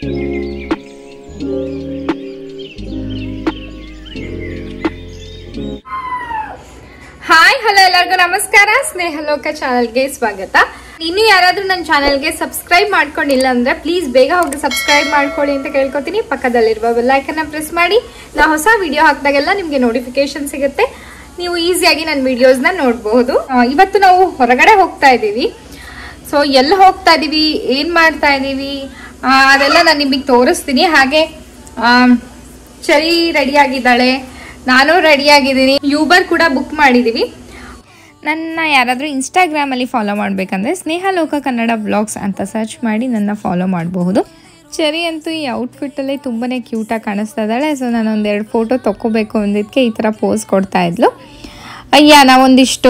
Hi hello ಎಲ್ಲರಿಗೂ ನಮಸ್ಕಾರ ಸ್ನೇಹ ಲೋಕ ಚಾನಲ್ಗೆ ಸ್ವಾಗತ ಇನ್ನು ಯಾರಾದ್ರೂ ನನ್ನ ಚಾನಲ್ಗೆ ಸಬ್ಸ್ಕ್ರೈಬ್ ಮಾಡ್ಕೊಂಡಿಲ್ಲ ಅಂದ್ರೆ ಪ್ಲೀಸ್ ಬೇಗ ಹೋಗಿ ಸಬ್ಸ್ಕ್ರೈಬ್ ಮಾಡ್ಕೊಳ್ಳಿ ಅಂತ ಕೇಳ್ಕೊತೀನಿ ಪಕ್ಕದಲ್ಲಿರುವ ಬೆಲ್ಲೈಕನ್ನ ಪ್ರೆಸ್ ಮಾಡಿ ನಾ ಹೊಸ ವಿಡಿಯೋ ಹಾಕಿದಾಗೆಲ್ಲ ನಿಮಗೆ ನೋಟಿಫಿಕೇಶನ್ ಸಿಗುತ್ತೆ ನೀವು ಈಸಿಯಾಗಿ ನನ್ನ ವಿಡಿಯೋಸ್ನ ನೋಡಬಹುದು ಇವತ್ತು ನಾವು ಹೊರಗಡೆ ಹೋಗ್ತಾ ಇದ್ದೀವಿ ಸೊ ಎಲ್ಲಿ ಹೋಗ್ತಾ ಇದೀವಿ ಏನ್ ಮಾಡ್ತಾ ಇದೀವಿ ಆ, ಅದೆಲ್ಲ ನಾನು ನಿಮಗೆ ತೋರಿಸ್ತೀನಿ ಹಾಗೆ ಆಮ್, ಚರಿ ರೆಡಿ ಆಗಿದ್ದಾಳೆ ನಾನು ರೆಡಿ ಆಗಿದ್ದೀನಿ ಯೂಬರ್ ಕೂಡ ಬುಕ್ ಮಾಡಿದೀವಿ ನನ್ನ ಯಾರಾದರೂ ಇನ್ಸ್ಟಾಗ್ರಾಮಲ್ಲಿ ಫಾಲೋ ಮಾಡಬೇಕಂದ್ರೆ ಸ್ನೇಹ ಲೋಕ ಕನ್ನಡ ಬ್ಲಾಗ್ಸ್ ಅಂತ ಸರ್ಚ್ ಮಾಡಿ ನನ್ನ ಫಾಲೋ ಮಾಡಬಹುದು ಚರಿ ಅಂತೂ ಈ ಔಟ್ಫಿಟ್ಟಲ್ಲಿ ತುಂಬಾ ಕ್ಯೂಟಾಗಿ ಕಾಣಿಸ್ತಾ ಇದ್ದಾಳೆ ಸೊ ನಾನು ಒಂದೆರಡು ಫೋಟೋ ತೊಗೋಬೇಕು ಅಂದಿದ್ದಕ್ಕೆ ಈ ಥರ ಪೋಸ್ ಕೊಡ್ತಾ ಇದ್ಲು ಅಯ್ಯ ನಾವೊಂದಿಷ್ಟು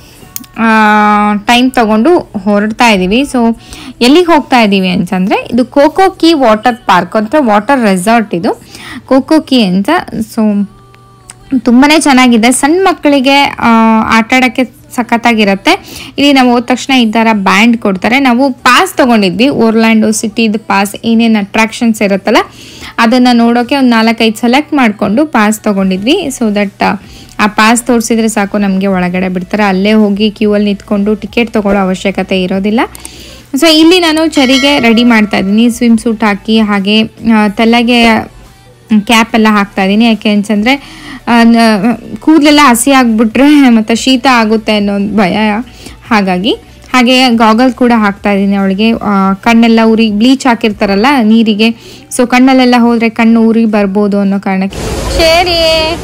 ಟೈಮ್ ತಗೊಂಡು ಹೊರಡ್ತಾ ಇದ್ದೀವಿ ಸೊ ಎಲ್ಲಿಗೆ ಹೋಗ್ತಾ ಇದ್ದೀವಿ ಅಂತಂದರೆ ಇದು ಕೋಕೋ ಕಿ ವಾಟರ್ ಪಾರ್ಕ್ ಅಂತ ವಾಟರ್ ರೆಸಾರ್ಟ್ ಇದು ಕೋಕೋ ಕಿ ಅಂತ ಸೊ ತುಂಬಾ ಚೆನ್ನಾಗಿದೆ ಸಣ್ಣ ಮಕ್ಕಳಿಗೆ ಆ, ಆಟ ಆಡೋಕ್ಕೆ ಸಖತ್ತಾಗಿರುತ್ತೆ ಇಲ್ಲಿ ನಾವು ಹೋದ ತಕ್ಷಣ ಈ ಥರ ಬ್ಯಾಂಡ್ ಕೊಡ್ತಾರೆ ನಾವು ಪಾಸ್ ತೊಗೊಂಡಿದ್ವಿ ಓರ್ಲ್ಯಾಂಡೋ ಸಿಟಿದು ಪಾಸ್ ಏನೇನು ಅಟ್ರಾಕ್ಷನ್ಸ್ ಇರುತ್ತಲ್ಲ ಅದನ್ನು ನೋಡೋಕ್ಕೆ ಒಂದು ನಾಲ್ಕೈದು ಸೆಲೆಕ್ಟ್ ಮಾಡಿಕೊಂಡು ಪಾಸ್ ತೊಗೊಂಡಿದ್ವಿ ಸೊ ದಟ್ ಆ ಪಾಸ್ ತೋರಿಸಿದ್ರೆ ಸಾಕು ನಮಗೆ ಒಳಗಡೆ ಬಿಡ್ತಾರೆ ಅಲ್ಲೇ ಹೋಗಿ ಕ್ಯೂ ಅಲ್ಲಿ ನಿಂತ್ಕೊಂಡು ಟಿಕೆಟ್ ತೊಗೊಳ್ಳೋ ಅವಶ್ಯಕತೆ ಇರೋದಿಲ್ಲ ಸೊ ಇಲ್ಲಿ ನಾನು ಚರಿಗೆ ರೆಡಿ ಮಾಡ್ತಾ ಇದ್ದೀನಿ ಸ್ವಿಮ್ ಸೂಟ್ ಹಾಕಿ ಹಾಗೆ ಆ, ತಲೆಗೆ ಕ್ಯಾಪ್ ಎಲ್ಲ ಹಾಕ್ತಾ ಇದ್ದೀನಿ ಯಾಕೆ ಅಂತಂದರೆ ಕೂದಲೆಲ್ಲ ಹಸಿ ಆಗಿಬಿಟ್ರೆ ಮತ್ತು ಶೀತ ಆಗುತ್ತೆ ಅನ್ನೋ ಒಂದು ಭಯ ಹಾಗಾಗಿ ಹಾಗೆ ಗಾಗಲ್ ಕೂಡ ಹಾಕ್ತಾ ಇದ್ದೀನಿ ಅವಳಿಗೆ ಆ, ಕಣ್ಣೆಲ್ಲ ಉರಿ ಬ್ಲೀಚ್ ಹಾಕಿರ್ತಾರಲ್ಲ ನೀರಿಗೆ ಸೊ ಕಣ್ಣಲ್ಲೆಲ್ಲ ಹೋದರೆ ಕಣ್ಣು ಉರಿ ಬರ್ಬೋದು ಅನ್ನೋ ಕಾರಣಕ್ಕೆ ಸರಿ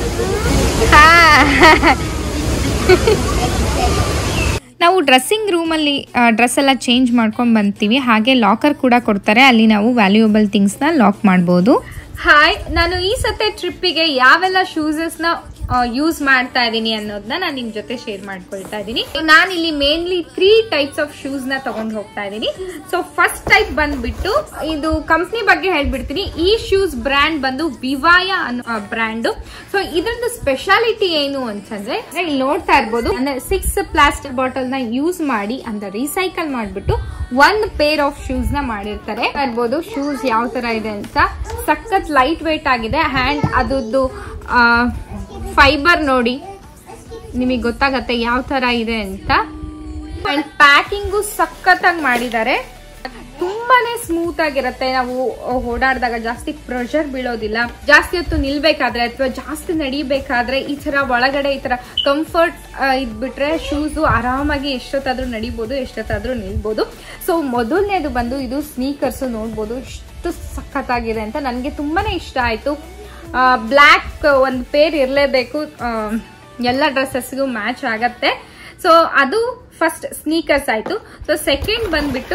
ನಾವು ಡ್ರೆಸ್ಸಿಂಗ್ ರೂಮಲ್ಲಿ ಡ್ರೆಸ್ ಎಲ್ಲ ಚೇಂಜ್ ಮಾಡ್ಕೊಂಡು ಬಂತೀವಿ ಹಾಗೆ ಲಾಕರ್ ಕೂಡ ಕೊಡ್ತಾರೆ ಅಲ್ಲಿ ನಾವು ವ್ಯಾಲ್ಯೂಯಬಲ್ ಥಿಂಗ್ಸ್ನ ಲಾಕ್ ಮಾಡ್ಬೋದು ಹಾಯ್ ನಾನು ಈ ಸತೆ ಟ್ರಿಪ್ಪಿಗೆ ಯಾವೆಲ್ಲ ಶೂಸಸ್ನ ಯೂಸ್ ಮಾಡ್ತಾ ಇದ್ದೀನಿ ಅನ್ನೋದನ್ನ ನಾನು ನಿಮ್ ಜೊತೆ ಶೇರ್ ಮಾಡ್ಕೊಳ್ತಾ ಇದ್ದೀನಿ ನಾನು ಇಲ್ಲಿ mainly three types of shoes ನ ತಗೊಂಡು ಹೋಗ್ತಾ ಇದ್ದೀನಿ ಸೊ ಫಸ್ಟ್ ಟೈಪ್ ಬಂದ್ಬಿಟ್ಟು ಇದು ಕಂಪ್ನಿ ಬಗ್ಗೆ ಹೇಳ್ಬಿಡ್ತೀನಿ ಈ ಶೂಸ್ ಬ್ರ್ಯಾಂಡ್ ಬಂದು ವಿವಾಯ ಅನ್ನೋ ಬ್ರ್ಯಾಂಡ್ ಸೊ ಇದ್ರದ್ದು ಸ್ಪೆಷಾಲಿಟಿ ಏನು ಅಂತಂದ್ರೆ ಇಲ್ಲಿ ನೋಡ್ತಾ ಇರ್ಬೋದು ಸಿಕ್ಸ್ ಪ್ಲಾಸ್ಟಿಕ್ ಬಾಟಲ್ ನ ಯೂಸ್ ಮಾಡಿ ಅಂದ್ರೆ ರೀಸೈಕಲ್ ಮಾಡ್ಬಿಟ್ಟು ಒಂದ್ ಪೇರ್ ಆಫ್ ಶೂಸ್ ನ ಮಾಡಿರ್ತಾರೆ ಇರ್ಬೋದು ಶೂಸ್ ಯಾವ ತರ ಇದೆ ಅಂತ ಸಖತ್ ಲೈಟ್ ವೇಟ್ ಆಗಿದೆ ಹ್ಯಾಂಡ್ ಅದದ್ದು ಫೈಬರ್ ನೋಡಿ ನಿಮಗೆ ಗೊತ್ತಾಗತ್ತೆ ಯಾವ ತರ ಇದೆ ಅಂತ ಅಂಡ್ ಪ್ಯಾಕಿಂಗು ಸಖತ್ತಾಗಿ ಮಾಡಿದ್ದಾರೆ ತುಂಬಾನೇ ಸ್ಮೂತ್ ಆಗಿರುತ್ತೆ ನಾವು ಓಡಾಡಿದಾಗ ಜಾಸ್ತಿ ಪ್ರೆಷರ್ ಬೀಳೋದಿಲ್ಲ ಜಾಸ್ತಿ ಹೊತ್ತು ನಿಲ್ಬೇಕಾದ್ರೆ ಅಥವಾ ಜಾಸ್ತಿ ನಡಿಬೇಕಾದ್ರೆ ಈ ತರ ಒಳಗಡೆ ಈ ತರ ಕಂಫರ್ಟ್ ಇದ್ಬಿಟ್ರೆ ಶೂಸು ಆರಾಮಾಗಿ ಎಷ್ಟೊತ್ತಾದ್ರೂ ನಡಿಬೋದು ಎಷ್ಟೊತ್ತಾದ್ರೂ ನಿಲ್ಬೋದು ಸೊ ಮೊದಲನೇದು ಬಂದು ಇದು ಸ್ನೀಕರ್ಸ್ ನೋಡ್ಬೋದು ಎಷ್ಟು ಸಖತ್ತಾಗಿದೆ ಅಂತ ನನಗೆ ತುಂಬಾನೇ ಇಷ್ಟ ಆಯ್ತು ಬ್ಲ್ಯಾಕ್ ಒಂದು ಪೇರ್ ಇರಲೇಬೇಕು ಎಲ್ಲ ಡ್ರೆಸ್ಸಸ್ಗೂ ಮ್ಯಾಚ್ ಆಗತ್ತೆ ಸೊ ಅದು ಫಸ್ಟ್ ಸ್ನೀಕರ್ಸ್ ಆಯ್ತು ಸೊ ಸೆಕೆಂಡ್ ಬಂದ್ಬಿಟ್ಟು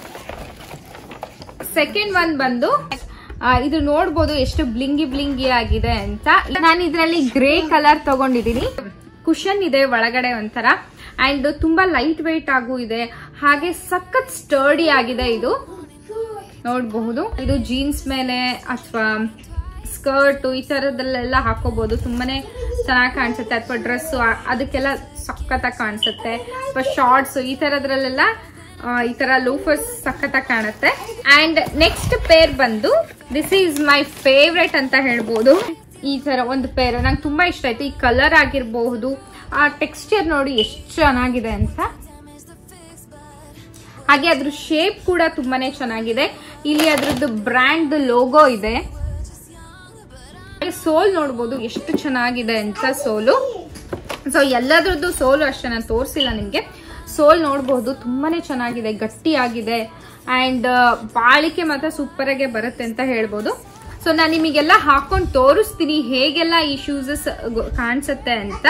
ಸೆಕೆಂಡ್ ಒನ್ ಬಂದು ಆ, ಇದು ನೋಡ್ಬೋದು ಎಷ್ಟು ಬ್ಲಿಂಗಿ ಬ್ಲಿಂಗಿ ಆಗಿದೆ ಅಂತ ನಾನು ಇದರಲ್ಲಿ ಗ್ರೇ ಕಲರ್ ತಗೊಂಡಿದ್ದೀನಿ ಕುಶನ್ ಇದೆ ಒಳಗಡೆ ಒಂಥರ ಅಂಡ್ ತುಂಬಾ ಲೈಟ್ ವೆಯ್ಟ್ ಆಗು ಇದೆ ಹಾಗೆ ಸಖತ್ ಸ್ಟರ್ಡಿ ಆಗಿದೆ ಇದು ನೋಡಬಹುದು ಇದು ಜೀನ್ಸ್ ಮೇಲೆ ಅಥವಾ ಸ್ಕರ್ಟ್ ಈ ತರದಲ್ಲೆಲ್ಲ ಹಾಕೋಬಹುದು ತುಂಬಾನೇ ಚೆನ್ನಾಗಿ ಕಾಣಿಸುತ್ತೆ ಅಥವಾ ಡ್ರೆಸ್ ಅದಕ್ಕೆಲ್ಲ ಸಖತ್ತಾಗಿ ಕಾಣಿಸುತ್ತೆ ಅಥವಾ ಶಾರ್ಟ್ಸ್ ಈ ತರದ್ರಲ್ಲೆಲ್ಲ ಆ, ಈ ತರ ಲೂಫರ್ಸ್ ಸಖತ್ತಾಗಿ ಕಾಣುತ್ತೆ ಅಂಡ್ ನೆಕ್ಸ್ಟ್ ಪೇರ್ ಬಂದು ದಿಸ್ ಈಸ್ ಮೈ ಫೇವ್ರೆಟ್ ಅಂತ ಹೇಳ್ಬೋದು ಈ ತರ ಒಂದು ಪೇರ್ ನಂಗೆ ತುಂಬಾ ಇಷ್ಟ ಆಯ್ತು ಈ ಕಲರ್ ಆಗಿರಬಹುದು ಆ ಟೆಕ್ಸ್ಚರ್ ನೋಡಿ ಎಷ್ಟು ಚೆನ್ನಾಗಿದೆ ಅಂತ ಹಾಗೆ ಅದ್ರ ಶೇಪ್ ಕೂಡ ತುಂಬಾನೇ ಚೆನ್ನಾಗಿದೆ ಇಲ್ಲಿ ಅದ್ರದ್ದು ಬ್ರ್ಯಾಂಡ್ ಲೋಗೋ ಇದೆ ಸೋಲ್ ನೋಡ್ಬೋದು ಎಷ್ಟು ಚೆನ್ನಾಗಿದೆ ಅಂತ ಸೋಲು ಸೊ ಎಲ್ಲದ್ರದ್ದು ಸೋಲು ಅಷ್ಟೇ ನಾನು ತೋರಿಸಿಲ್ಲ ನಿಮಗೆ ಸೋಲ್ ನೋಡ್ಬೋದು ತುಂಬಾನೇ ಚೆನ್ನಾಗಿದೆ ಗಟ್ಟಿಯಾಗಿದೆ ಅಂಡ್ ಬಾಳಿಕೆ ಮಾತ್ರ ಸೂಪರ್ ಆಗಿ ಬರುತ್ತೆ ಅಂತ ಹೇಳ್ಬೋದು ಸೊ ನಾನು ನಿಮಗೆಲ್ಲ ಹಾಕೊಂಡು ತೋರಿಸ್ತೀನಿ ಹೇಗೆಲ್ಲ ಈ ಶೂಸಸ್ ಕಾಣಿಸುತ್ತೆ ಅಂತ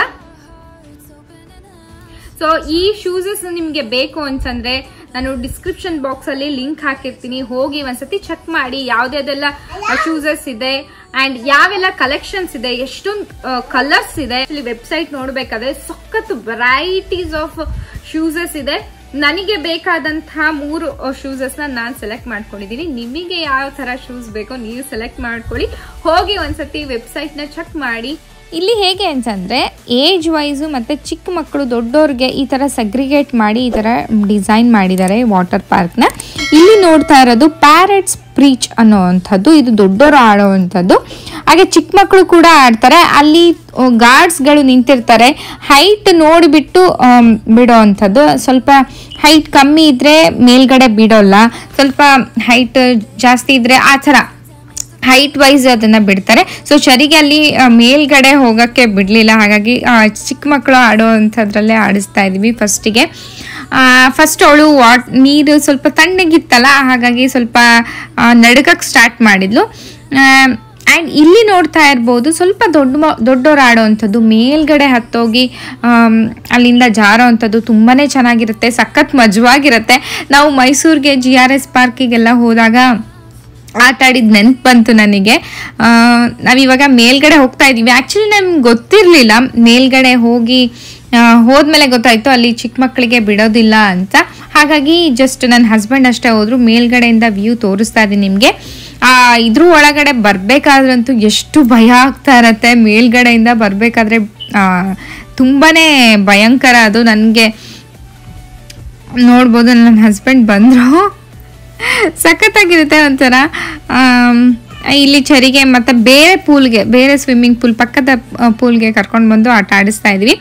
ಸೊ ಈ ಶೂಸಸ್ ನಿಮ್ಗೆ ಬೇಕು ಅಂತಂದ್ರೆ ನಾನು ಡಿಸ್ಕ್ರಿಪ್ಷನ್ ಬಾಕ್ಸ್ ಅಲ್ಲಿ ಲಿಂಕ್ ಹಾಕಿರ್ತೀನಿ ಹೋಗಿ ಒಂದ್ಸತಿ ಚೆಕ್ ಮಾಡಿ ಯಾವ್ದ್ಯಾವ್ದೆಲ್ಲ ಶೂಸಸ್ ಇದೆ ಅಂಡ್ ಯಾವೆಲ್ಲ ಕಲೆಕ್ಷನ್ಸ್ ಇದೆ ಎಷ್ಟೊಂದು ಕಲರ್ಸ್ ಇದೆ ವೆಬ್ಸೈಟ್ ನೋಡ್ಬೇಕಾದ್ರೆ ಸಖತ್ ವೆರೈಟೀಸ್ ಆಫ್ ಶೂಸಸ್ ಇದೆ ನನಗೆ ಬೇಕಾದಂತಹ ಮೂರು ಶೂಸಸ್ ನ ನಾನು ಸೆಲೆಕ್ಟ್ ಮಾಡ್ಕೊಂಡಿದ್ದೀನಿ ನಿಮಗೆ ಯಾವ ತರ ಶೂಸ್ ಬೇಕೋ ನೀವು ಸೆಲೆಕ್ಟ್ ಮಾಡ್ಕೊಳ್ಳಿ ಹೋಗಿ ಒಂದ್ಸತಿ ವೆಬ್ಸೈಟ್ ನ ಚೆಕ್ ಮಾಡಿ ಇಲ್ಲಿ ಹೇಗೆ ಅಂತಂದರೆ ಏಜ್ ವೈಸು ಮತ್ತು ಚಿಕ್ಕ ಮಕ್ಕಳು ದೊಡ್ಡವ್ರಿಗೆ ಈ ಥರ ಸಗ್ರಿಗೇಟ್ ಮಾಡಿ ಈ ಥರ ಡಿಸೈನ್ ಮಾಡಿದ್ದಾರೆ ವಾಟರ್ ಪಾರ್ಕ್ನ ಇಲ್ಲಿ ನೋಡ್ತಾ ಇರೋದು ಪ್ಯಾರೆಟ್ಸ್ ಪ್ರೀಚ್ ಅನ್ನೋವಂಥದ್ದು ಇದು ದೊಡ್ಡವರು ಆಡೋವಂಥದ್ದು ಹಾಗೆ ಚಿಕ್ಕ ಮಕ್ಕಳು ಕೂಡ ಆಡ್ತಾರೆ ಅಲ್ಲಿ ಗಾರ್ಡ್ಸ್ಗಳು ನಿಂತಿರ್ತಾರೆ ಹೈಟ್ ನೋಡಿಬಿಟ್ಟು ಬಿಡೋ ಅಂಥದ್ದು ಸ್ವಲ್ಪ ಹೈಟ್ ಕಮ್ಮಿ ಇದ್ರೆ ಮೇಲ್ಗಡೆ ಬಿಡೋಲ್ಲ ಸ್ವಲ್ಪ ಹೈಟ್ ಜಾಸ್ತಿ ಇದ್ರೆ ಆ ಥರ ಹೈಟ್ ವೈಸ್ ಅದನ್ನ ಬಿಡ್ತಾರೆ ಸೊ ಚರಿಗೆ ಅಲ್ಲಿ ಆ, ಮೇಲ್ಗಡೆ ಹೋಗಕ್ಕೆ ಬಿಡಲಿಲ್ಲ ಹಾಗಾಗಿ ಆ, ಚಿಕ್ಕ ಮಕ್ಕಳು ಆಡೋ ಅಂಥದ್ರಲ್ಲೇ ಆಡಿಸ್ತಾ ಇದ್ವಿ ಫಸ್ಟಿಗೆ ಫಸ್ಟ್ ಅವಳು ವಾಟ್ ನೀರು ಸ್ವಲ್ಪ ತಣ್ಣಗಿತ್ತಲ್ಲ ಹಾಗಾಗಿ ಸ್ವಲ್ಪ ನಡುಕಕ್ಕೆ ಸ್ಟಾರ್ಟ್ ಮಾಡಿದ್ಲು ಆ್ಯಂಡ್ ಇಲ್ಲಿ ನೋಡ್ತಾ ಇರ್ಬೋದು ಸ್ವಲ್ಪ ದೊಡ್ಡ ಮ ದೊಡ್ಡವ್ರು ಆಡೋವಂಥದ್ದು ಮೇಲ್ಗಡೆ ಹತ್ತೋಗಿ ಆಮ್, ಅಲ್ಲಿಂದ ಜಾರೋ ಅಂಥದ್ದು ತುಂಬಾ ಚೆನ್ನಾಗಿರುತ್ತೆ ಸಖತ್ ಮಜವಾಗಿರುತ್ತೆ ನಾವು ಮೈಸೂರಿಗೆ ಜಿ ಆರ್ ಎಸ್ ಪಾರ್ಕಿಗೆಲ್ಲ ಹೋದಾಗ ಆಟ ಆಡಿದ ನೆನ್ಪು ಬಂತು ನನಗೆ ಆ, ನಾವಿವಾಗ ಮೇಲ್ಗಡೆ ಹೋಗ್ತಾ ಇದ್ದೀವಿ ಆ್ಯಕ್ಚುಲಿ ನಮ್ಗೆ ಗೊತ್ತಿರಲಿಲ್ಲ ಮೇಲ್ಗಡೆ ಹೋಗಿ ಆ, ಹೋದ್ಮೇಲೆ ಗೊತ್ತಾಯ್ತು ಅಲ್ಲಿ ಚಿಕ್ಕ ಮಕ್ಕಳಿಗೆ ಬಿಡೋದಿಲ್ಲ ಅಂತ ಹಾಗಾಗಿ ಜಸ್ಟ್ ನನ್ನ ಹಸ್ಬೆಂಡ್ ಅಷ್ಟೇ ಹೋದ್ರು ಮೇಲ್ಗಡೆಯಿಂದ ವ್ಯೂ ತೋರಿಸ್ತಾ ಇದ್ದೀನಿ ನಿಮಗೆ ಆ ಇದ್ರ ಒಳಗಡೆ ಬರ್ಬೇಕಾದ್ರಂತೂ ಎಷ್ಟು ಭಯ ಆಗ್ತಾ ಇರತ್ತೆ ಮೇಲ್ಗಡೆಯಿಂದ ಬರಬೇಕಾದ್ರೆ ತುಂಬಾನೇ ಭಯಂಕರ ಅದು ನನಗೆ ನೋಡ್ಬೋದು ನನ್ನ ಹಸ್ಬೆಂಡ್ ಬಂದರು ಸಖತ್ತಾಗಿರುತ್ತೆ ಒಂಥರ ಆಮ್, ಇಲ್ಲಿ ಚರಿಗೆ ಮತ್ತೆ ಬೇರೆ ಪೂಲ್ಗೆ ಬೇರೆ ಸ್ವಿಮ್ಮಿಂಗ್ ಪೂಲ್ ಪಕ್ಕದ ಪೂಲ್ಗೆ ಕರ್ಕೊಂಡು ಬಂದು ಆಟ ಆಡಿಸ್ತಾ ಇದ್ವಿ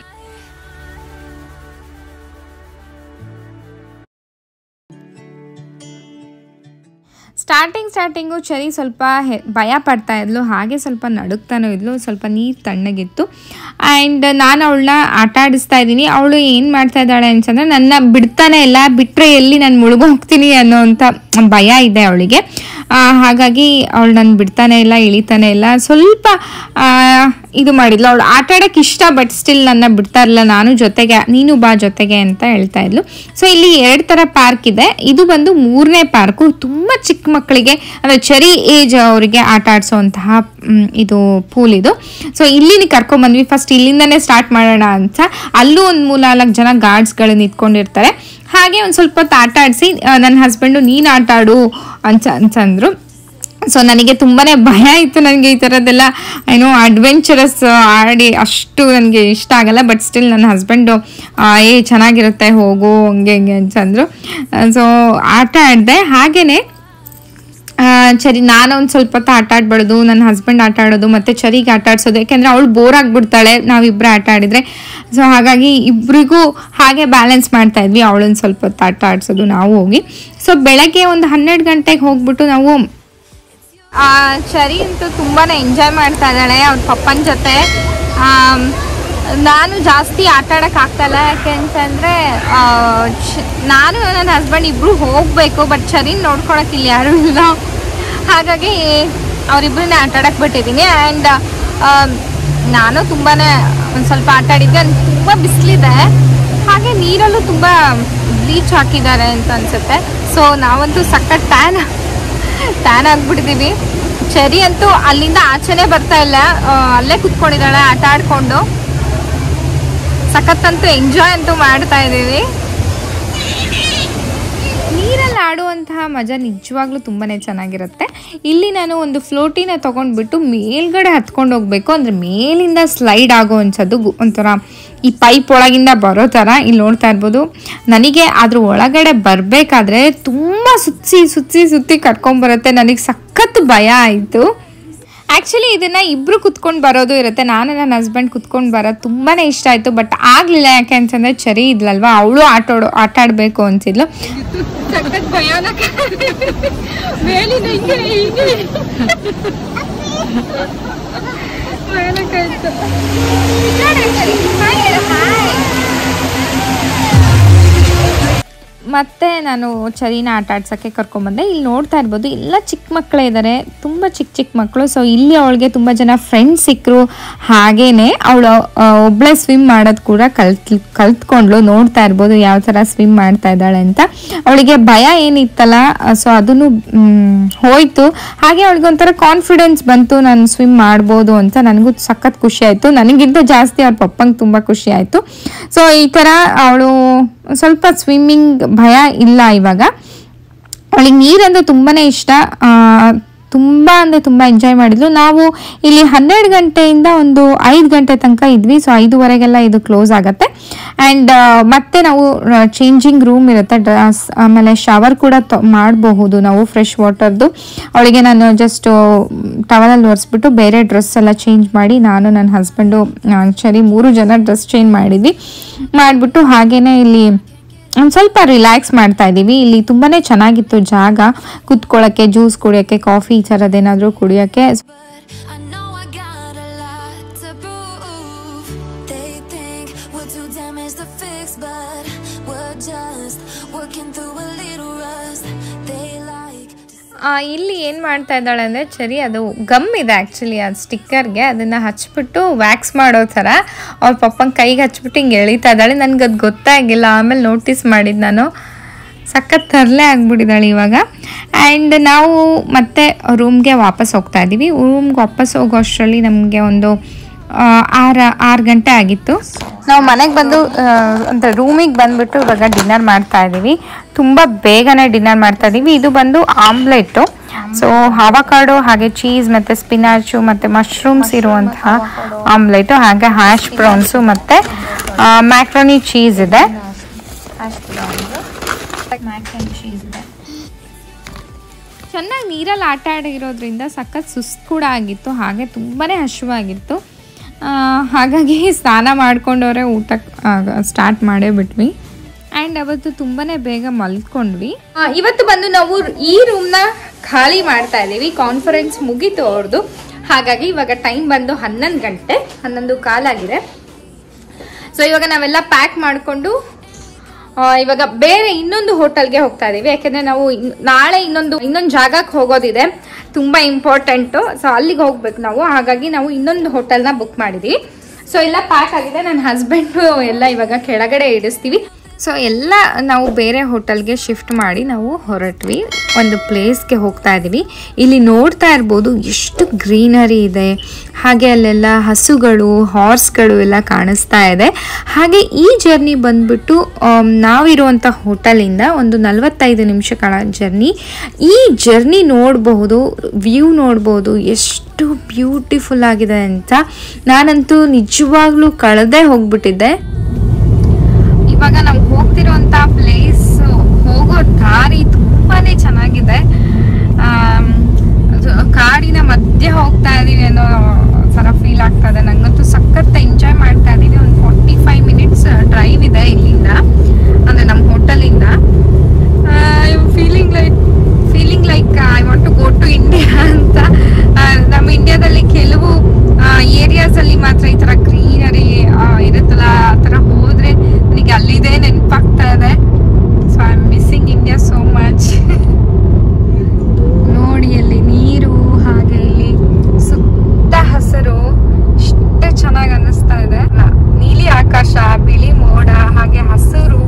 ಸ್ಟಾರ್ಟಿಂಗ್ ಸ್ಟಾರ್ಟಿಂಗು ಚರಿ ಸ್ವಲ್ಪ ಹೆ ಭಯ ಪಡ್ತಾ ಇದ್ಲು ಹಾಗೆ ಸ್ವಲ್ಪ ನಡುಕ್ತಾನೂ ಇದ್ಲು ಸ್ವಲ್ಪ ನೀರು ತಣ್ಣಗಿತ್ತು ಆ್ಯಂಡ್ ನಾನು ಅವಳನ್ನ ಆಟ ಆಡಿಸ್ತಾ ಇದ್ದೀನಿ ಅವಳು ಏನು ಮಾಡ್ತಾ ಇದ್ದಾಳೆ ಅಂತಂದರೆ ನನ್ನ ಬಿಡ್ತಾನೆ ಇಲ್ಲ ಬಿಟ್ಟರೆ ಎಲ್ಲಿ ನಾನು ಮುಳುಗೋಗ್ತೀನಿ ಅನ್ನೋವಂಥ ಭಯ ಇದೆ ಅವಳಿಗೆ ಹಾಗಾಗಿ ಅವಳು ನಾನು ಬಿಡ್ತಾನೆ ಇಲ್ಲ ಇಳಿತಾನೆ ಇಲ್ಲ ಸ್ವಲ್ಪ ಆ, ಇದು ಮಾಡಿದ್ಲು ಅವಳು ಆಟ ಆಡೋಕ್ಕೆ ಇಷ್ಟ ಬಟ್ ಸ್ಟಿಲ್ ನನ್ನ ಬಿಡ್ತಾ ಇರಲಿಲ್ಲ ನಾನು ಜೊತೆಗೆ ನೀನು ಬಾ ಜೊತೆಗೆ ಅಂತ ಹೇಳ್ತಾ ಇದ್ಲು ಸೊ ಇಲ್ಲಿ ಎರಡು ಥರ ಪಾರ್ಕ್ ಇದೆ ಇದು ಬಂದು ಮೂರನೇ ಪಾರ್ಕು ತುಂಬ ಚಿಕ್ಕ ಮಕ್ಕಳಿಗೆ ಅಂದರೆ ಚರಿ ಏಜ್ ಅವರಿಗೆ ಆಟ ಆಡಿಸೋವಂತಹ ಮ್, ಇದು ಪೂಲ್ ಇದು ಸೊ ಇಲ್ಲಿ ಕರ್ಕೊಂಬಂದ್ವಿ ಫಸ್ಟ್ ಇಲ್ಲಿಂದನೇ ಸ್ಟಾರ್ಟ್ ಮಾಡೋಣ ಅಂತ ಅಲ್ಲೂ ಒಂದು ಮೂರ್ನಾಲ್ಕು ಜನ ಗಾರ್ಡ್ಸ್ಗಳು ನಿಂತ್ಕೊಂಡಿರ್ತಾರೆ ಹಾಗೆ ಒಂದು ಸ್ವಲ್ಪ ಹೊತ್ತು ಆಟ ಆಡಿಸಿ ನನ್ನ ಹಸ್ಬೆಂಡು ನೀನು ಆಟ ಆಡು ಅಂತ ಅಂತಂದ್ರು ಸೊ ನನಗೆ ತುಂಬಾನೇ ಭಯ ಇತ್ತು ನನಗೆ ಈ ಥರದ್ದೆಲ್ಲ ಏನೋ ಅಡ್ವೆಂಚರಸ್ ಆಡಿ ಅಷ್ಟು ನನಗೆ ಇಷ್ಟ ಆಗಲ್ಲ ಬಟ್ ಸ್ಟಿಲ್ ನನ್ನ ಹಸ್ಬೆಂಡು ಏ ಚೆನ್ನಾಗಿರುತ್ತೆ ಹೋಗು ಹಂಗೆ ಹಿಂಗೆ ಅಂತಂದರು ಸೊ ಆಟ ಆಡಿದೆ ಹಾಗೆಯೇ ಸರಿ ನಾನು ಒಂದು ಸ್ವಲ್ಪ ಹೊತ್ತು ಆಟ ಆಡ್ಬಾರ್ದು ನನ್ನ ಹಸ್ಬೆಂಡ್ ಆಟ ಆಡೋದು ಮತ್ತು ಚರಿಗೆ ಆಟ ಆಡ್ಸೋದು ಯಾಕೆಂದರೆ ಅವಳು ಬೋರ್ ಆಗಿಬಿಡ್ತಾಳೆ ನಾವಿಬ್ಬರು ಆಟ ಆಡಿದರೆ ಸೊ ಹಾಗಾಗಿ ಇಬ್ಬರಿಗೂ ಹಾಗೆ ಬ್ಯಾಲೆನ್ಸ್ ಮಾಡ್ತಾ ಇದ್ವಿ ಅವಳೊಂದು ಸ್ವಲ್ಪ ಹೊತ್ತು ಆಟ ಆಡ್ಸೋದು ನಾವು ಹೋಗಿ ಸೊ ಬೆಳಗ್ಗೆ ಒಂದು ಹನ್ನೆರಡು ಗಂಟೆಗೆ ಹೋಗ್ಬಿಟ್ಟು ನಾವು ಚರಿ ಅಂತೂ ತುಂಬಾ ಎಂಜಾಯ್ ಮಾಡ್ತಾ ಇದ್ದಾಳೆ ಅವ್ರ ಪಪ್ಪನ ಜೊತೆ ಆಮ್, ನಾನು ಜಾಸ್ತಿ ಆಟ ಆಡೋಕೆ ಆಗ್ತಾಯಿಲ್ಲ ಯಾಕೆ ಅಂತಂದರೆ ನಾನು ನನ್ನ ಹಸ್ಬೆಂಡ್ ಇಬ್ಬರು ಹೋಗಬೇಕು ಬಟ್ ಚರಿನ ನೋಡ್ಕೊಳಕ್ಕೆ ಇಲ್ಲಿ ಯಾರೂ ಇಲ್ಲ ಹಾಗಾಗಿ ಅವರಿಬ್ಬರನ್ನೇ ಆಟ ಆಡಕ್ಕೆ ಬಿಟ್ಟಿದ್ದೀನಿ ಆ್ಯಂಡ್ ನಾನು ತುಂಬಾ ಒಂದು ಸ್ವಲ್ಪ ಆಟ ಆಡಿದ್ದೆ ತುಂಬ ಬಿಸಿಲಿದೆ ಹಾಗೆ ನೀರಲ್ಲೂ ತುಂಬ ಬ್ಲೀಚ್ ಹಾಕಿದ್ದಾರೆ ಅಂತ ಅನಿಸುತ್ತೆ ಸೊ ನಾವಂತೂ ಸಖತ್ ಟ್ಯಾನ್ ಟ್ಯಾನ್ ಆಗ್ಬಿಟ್ಟಿದೀವಿ ಚರಿ ಅಂತೂ ಅಲ್ಲಿಂದ ಆಚೆನೆ ಬರ್ತಾ ಇಲ್ಲ ಆ, ಅಲ್ಲೇ ಕುತ್ಕೊಂಡಿದ್ದಾಳೆ ಆಟ ಆಡ್ಕೊಂಡು ಸಖತ್ತಂತೂ ಎಂಜಾಯ್ ಅಂತೂ ಮಾಡ್ತಾ ಇದ್ದೀವಿ ನೀರಲ್ಲಿ ಆಡುವಂತಹ ಮಜಾ ನಿಜವಾಗ್ಲೂ ತುಂಬಾ ಚೆನ್ನಾಗಿರುತ್ತೆ ಇಲ್ಲಿ ನಾನು ಒಂದು ಫ್ಲೋಟಿನ ತೊಗೊಂಡ್ಬಿಟ್ಟು ಮೇಲ್ಗಡೆ ಹತ್ಕೊಂಡು ಹೋಗ್ಬೇಕು ಅಂದರೆ ಮೇಲಿಂದ ಸ್ಲೈಡ್ ಆಗೋ ಅಂಥದ್ದು ಗು- ಒಂಥರ ಈ ಪೈಪ್ ಒಳಗಿಂದ ಬರೋ ಥರ ಇಲ್ಲಿ ನೋಡ್ತಾ ಇರ್ಬೋದು ನನಗೆ ಅದ್ರ ಒಳಗಡೆ ಬರಬೇಕಾದ್ರೆ ತುಂಬ ಸುತ್ತಿ ಸುತ್ತಿ ಸುತ್ತಿ ಕರ್ಕೊಂಬರುತ್ತೆ ನನಗೆ ಸಖತ್ ಭಯ ಆಯಿತು ಆ್ಯಕ್ಚುಲಿ ಇದನ್ನು ಇಬ್ಬರು ಕುತ್ಕೊಂಡು ಬರೋದು ಇರುತ್ತೆ ನಾನು ನನ್ನ ಹಸ್ಬೆಂಡ್ ಕುತ್ಕೊಂಡು ಬರೋದು ತುಂಬಾ ಇಷ್ಟ ಆಯಿತು ಬಟ್ ಆಗಲಿಲ್ಲ ಯಾಕೆ ಅಂತಂದರೆ ಚರಿ ಇದ್ಲಲ್ವಾ ಅವಳು ಆಟ ಆಡೋ ಆಟ ಆಡಬೇಕು ಅನ್ಸಿದ್ಲು ಸಖತ್ ಭಯಾನಕ ಮೇಲಿನ ಹಿಂಗೆ ಹಿಂಗೆ ಭಯಾನಕ ಇತ್ತು ಮತ್ತೆ ನಾನು ಚರಿನ ಆಟ ಆಡ್ಸೋಕ್ಕೆ ಕರ್ಕೊಂಬಂದೆ ಇಲ್ಲಿ ನೋಡ್ತಾ ಇರ್ಬೋದು ಎಲ್ಲ ಚಿಕ್ಕ ಮಕ್ಕಳೇ ಇದ್ದಾರೆ ತುಂಬ ಚಿಕ್ಕ ಚಿಕ್ಕ ಮಕ್ಕಳು ಸೊ ಇಲ್ಲಿ ಅವಳಿಗೆ ತುಂಬ ಜನ ಫ್ರೆಂಡ್ಸ್ ಸಿಕ್ಕರು ಹಾಗೇನೆ ಅವಳು ಒಬ್ಬಳೇ ಸ್ವಿಮ್ ಮಾಡೋದು ಕೂಡ ಕಲ್ತ್ ಕಲ್ತ್ಕೊಂಡ್ಲು ನೋಡ್ತಾ ಇರ್ಬೋದು ಯಾವ ಥರ ಸ್ವಿಮ್ ಮಾಡ್ತಾ ಇದ್ದಾಳೆ ಅಂತ ಅವಳಿಗೆ ಭಯ ಏನಿತ್ತಲ್ಲ ಸೊ ಅದನ್ನು ಮ್, ಹೋಯ್ತು ಹಾಗೆ ಅವಳಿಗೆ ಒಂಥರ ಕಾನ್ಫಿಡೆನ್ಸ್ ಬಂತು ನಾನು ಸ್ವಿಮ್ ಮಾಡ್ಬೋದು ಅಂತ ನನಗೂ ಸಖತ್ ಖುಷಿ ಆಯಿತು ನನಗಿಂತ ಜಾಸ್ತಿ ಅವ್ರ ಪಪ್ಪಂಗೆ ತುಂಬ ಖುಷಿ ಆಯಿತು ಸೊ ಈ ಥರ ಅವಳು ಸ್ವಲ್ಪ ಸ್ವಿಮ್ಮಿಂಗ್ ಭಯ ಇಲ್ಲ ಇವಾಗ ಅವಳಿಗೆ ನೀರಂದ್ರೆ ತುಂಬಾ ಇಷ್ಟ ತುಂಬ ಅಂದರೆ ತುಂಬ ಎಂಜಾಯ್ ಮಾಡಿದ್ಲು ನಾವು ಇಲ್ಲಿ ಹನ್ನೆರಡು ಗಂಟೆಯಿಂದ ಒಂದು ಐದು ಗಂಟೆ ತನಕ ಇದ್ವಿ ಸೊ ಐದುವರೆಗೆಲ್ಲ ಇದು ಕ್ಲೋಸ್ ಆಗುತ್ತೆ ಆ್ಯಂಡ್ ಮತ್ತೆ ನಾವು ಚೇಂಜಿಂಗ್ ರೂಮ್ ಇರುತ್ತೆ ಡ್ರೆಸ್ ಆಮೇಲೆ ಶವರ್ ಕೂಡ ತ- ಮಾಡಬಹುದು ನಾವು ಫ್ರೆಶ್ ವಾಟರ್ದು ಅವಳಿಗೆ ನಾನು ಜಸ್ಟ್ ಟವಲಲ್ಲಿ ಒರೆಸ್ಬಿಟ್ಟು ಬೇರೆ ಡ್ರೆಸ್ ಎಲ್ಲ ಚೇಂಜ್ ಮಾಡಿ ನಾನು ನನ್ನ ಹಸ್ಬೆಂಡು ಆ್ಯಕ್ಚುಲಿ ಮೂರು ಜನ ಡ್ರೆಸ್ ಚೇಂಜ್ ಮಾಡಿದ್ವಿ ಮಾಡಿಬಿಟ್ಟು ಹಾಗೇನೆ ಇಲ್ಲಿ ಒಂದು ಸ್ವಲ್ಪ ರಿಲ್ಯಾಕ್ಸ್ ಮಾಡ್ತಾ ಇದ್ದೀವಿ ಇಲ್ಲಿ ತುಂಬಾ ಚೆನ್ನಾಗಿತ್ತು ಜಾಗ ಕುತ್ಕೊಳ್ಳೋಕ್ಕೆ ಜ್ಯೂಸ್ ಕುಡಿಯೋಕ್ಕೆ ಕಾಫಿ ಈ ಥರದ್ದೇನಾದರೂ ಕುಡಿಯೋಕ್ಕೆ I know I got a lot to prove. They think we're too damaged to fix, but we're just working through a little rust. They like. ಆ, ಇಲ್ಲಿ ಏನು ಮಾಡ್ತಾ ಇದ್ದಾಳೆ ಅಂದರೆ ಸರಿ ಅದು ಗಮ್ ಇದೆ ಆ್ಯಕ್ಚುಲಿ ಅದು ಸ್ಟಿಕ್ಕರ್ಗೆ ಅದನ್ನು ಹಚ್ಬಿಟ್ಟು ವ್ಯಾಕ್ಸ್ ಮಾಡೋ ಥರ ಅವ್ರ ಪಪ್ಪನ ಕೈಗೆ ಹಚ್ಬಿಟ್ಟು ಹಿಂಗೆ ಎಳಿತಾ ಇದ್ದಾಳೆ ನನಗೆ ಅದು ಗೊತ್ತಾಗಿಲ್ಲ ಆಮೇಲೆ ನೋಟಿಸ್ ಮಾಡಿದ್ದು ನಾನು ಸಖತ್ ತರಲೆ ಆಗ್ಬಿಟ್ಟಿದ್ದಾಳೆ ಇವಾಗ ಆ್ಯಂಡ್ ನಾವು ಮತ್ತೆ ರೂಮ್ಗೆ ವಾಪಸ್ ಹೋಗ್ತಾ ಇದ್ದೀವಿ ರೂಮ್ಗೆ ವಾಪಸ್ ಹೋಗೋ ಅಷ್ಟರಲ್ಲಿ ನಮಗೆ ಒಂದು ಆ, ಆರು ಆರು ಗಂಟೆ ಆಗಿತ್ತು ನಾವು ಮನೆಗೆ ಬಂದು ಅಂದರೆ ರೂಮಿಗೆ ಬಂದುಬಿಟ್ಟು ಇವಾಗ ಡಿನ್ನರ್ ಮಾಡ್ತಾ ಇದ್ದೀವಿ ತುಂಬ ಬೇಗನೆ ಡಿನ್ನರ್ ಮಾಡ್ತಾ ಇದ್ದೀವಿ ಇದು ಬಂದು ಆಮ್ಲೆಟ್ಟು ಸೊ ಅವಕಾಡೋ ಹಾಗೆ ಚೀಸ್ ಮತ್ತು ಸ್ಪಿನಾಚು ಮತ್ತು ಮಶ್ರೂಮ್ಸ್ ಇರುವಂತಹ ಆಮ್ಲೆಟು ಹಾಗೆ ಹ್ಯಾಶ್ ಬ್ರೌನ್ಸು ಮತ್ತು ಮ್ಯಾಕ್ರೋನಿ ಚೀಸ್ ಇದೆ ಚೀಸ್ ಇದೆ ಚೆನ್ನಾಗಿ ನೀರಲ್ಲಿ ಆಟ ಆಡಿರೋದ್ರಿಂದ ಸಖತ್ ಸುಸ್ತು ಕೂಡ ಆಗಿತ್ತು ಹಾಗೆ ತುಂಬಾ ಹಸಿವಾಗಿತ್ತು ಆ, ಹಾಗಾಗಿ ಸ್ನಾನ ಮಾಡ್ಕೊಂಡವ್ರೆ ಊಟ ಸ್ಟಾರ್ಟ್ ಮಾಡೇ ಬಿಟ್ವಿ ಆ್ಯಂಡ್ ಅವತ್ತು ತುಂಬಾ ಬೇಗ ಮಲ್ಕೊಂಡ್ವಿ ಆ, ಇವತ್ತು ಬಂದು ನಾವು ಈ ರೂಮ್ನ ಖಾಲಿ ಮಾಡ್ತಾ ಇದ್ದೀವಿ ಕಾನ್ಫರೆನ್ಸ್ ಮುಗೀತು ಅವ್ರದ್ದು ಹಾಗಾಗಿ ಇವಾಗ ಟೈಮ್ ಬಂದು ಹನ್ನೊಂದು ಗಂಟೆ ಹನ್ನೊಂದು ಕಾಲಾಗಿದೆ ಸೊ ಇವಾಗ ನಾವೆಲ್ಲ ಪ್ಯಾಕ್ ಮಾಡಿಕೊಂಡು ಇವಾಗ ಬೇರೆ ಇನ್ನೊಂದು ಹೋಟೆಲ್ಗೆ ಹೋಗ್ತಾ ಇದೀವಿ ಯಾಕೆಂದ್ರೆ ನಾವು ಇನ್- ನಾಳೆ ಇನ್ನೊಂದು ಇನ್ನೊಂದು ಜಾಗಕ್ಕೆ ಹೋಗೋದಿದೆ ತುಂಬಾ ಇಂಪಾರ್ಟೆಂಟು ಸೊ ಅಲ್ಲಿಗೆ ಹೋಗ್ಬೇಕು ನಾವು ಹಾಗಾಗಿ ನಾವು ಇನ್ನೊಂದು ಹೋಟೆಲ್ನ ಬುಕ್ ಮಾಡಿದೀವಿ ಸೊ ಎಲ್ಲ ಪ್ಯಾಕ್ ಆಗಿದೆ ನನ್ನ ಹಸ್ಬೆಂಡು ಎಲ್ಲ ಇವಾಗ ಕೆಳಗಡೆ ಇಡಿಸ್ತೀವಿ ಸೊ ಎಲ್ಲ ನಾವು ಬೇರೆ ಹೋಟೆಲ್ಗೆ ಶಿಫ್ಟ್ ಮಾಡಿ ನಾವು ಹೊರಟ್ವಿ ಒಂದು ಪ್ಲೇಸ್ಗೆ ಹೋಗ್ತಾ ಇದ್ದೀವಿ ಇಲ್ಲಿ ನೋಡ್ತಾ ಇರ್ಬೋದು ಎಷ್ಟು ಗ್ರೀನರಿ ಇದೆ ಹಾಗೆ ಅಲ್ಲೆಲ್ಲ ಹಸುಗಳು ಹಾರ್ಸ್ಗಳು ಎಲ್ಲ ಕಾಣಿಸ್ತಾ ಇದೆ ಹಾಗೆ ಈ ಜರ್ನಿ ಬಂದ್ಬಿಟ್ಟು ಆಮ್, ನಾವಿರುವಂಥ ಹೋಟೆಲಿಂದ ಒಂದು ನಲವತ್ತೈದು ನಿಮಿಷಗಳ ಜರ್ನಿ ಈ ಜರ್ನಿ ನೋಡಬಹುದು ವ್ಯೂ ನೋಡ್ಬೋದು ಎಷ್ಟು ಬ್ಯೂಟಿಫುಲ್ ಆಗಿದೆ ಅಂತ ನಾನಂತೂ ನಿಜವಾಗ್ಲೂ ಕಳೆದೇ ಹೋಗ್ಬಿಟ್ಟಿದ್ದೆ ಇವಾಗ ನಾವು ಹೋಗ್ತಿರುವಂತ ಪ್ಲೇಸ್ ಹೋಗೋ ದಾರಿ ತುಂಬಾನೇ ಚೆನ್ನಾಗಿದೆ ಆಮ್, ಅದು ಕಾಡಿನ ಮಧ್ಯೆ ಹೋಗ್ತಾ ಇದೀವಿ ಅನ್ನೋ ಥರ ಫೀಲ್ ಆಗ್ತಾ ಇದೆ ನಂಗಂತೂ ಸಖತ್ ಎಂಜಾಯ್ ಮಾಡ್ತಾ ಇದೀವಿ ಒಂದು ಫಾರ್ಟಿ ಫೈವ್ ಮಿನಿಟ್ಸ್ ಡ್ರೈವ್ ಇದೆ ಇಲ್ಲಿಂದ ಅಂದ್ರೆ ನಮ್ಮ ಹೋಟೆಲಿಂದ feeling like feeling like I want to go to India ಅಂತ ಆ, ನಮ್ಮ ಇಂಡಿಯಾದಲ್ಲಿ ಕೆಲವು ಏರಿಯಾಸ್ ಅಲ್ಲಿ ಮಾತ್ರ ಈ ತರ ಗ್ರೀನರಿ ಇರುತ್ತಲ್ಲ ಆ ತರ ಹೋದ್ರೆ ನನಗೆ ಅಲ್ಲಿದೆ ನೆನಪಾಗ್ತಾ ಇದೆ so I am missing India so much ನೋಡಿ ಅಲ್ಲಿ ನೀರು ಹಾಗೆ ಇಲ್ಲಿ ಸುತ್ತ ಹಸಿರು ಇಷ್ಟು ಚೆನ್ನಾಗಿ ಅನ್ನಿಸ್ತಾ ಇದೆ ನ- ನೀಲಿ ಆಕಾಶ ಬಿಳಿ ಮೋಡ ಹಾಗೆ ಹಸಿರು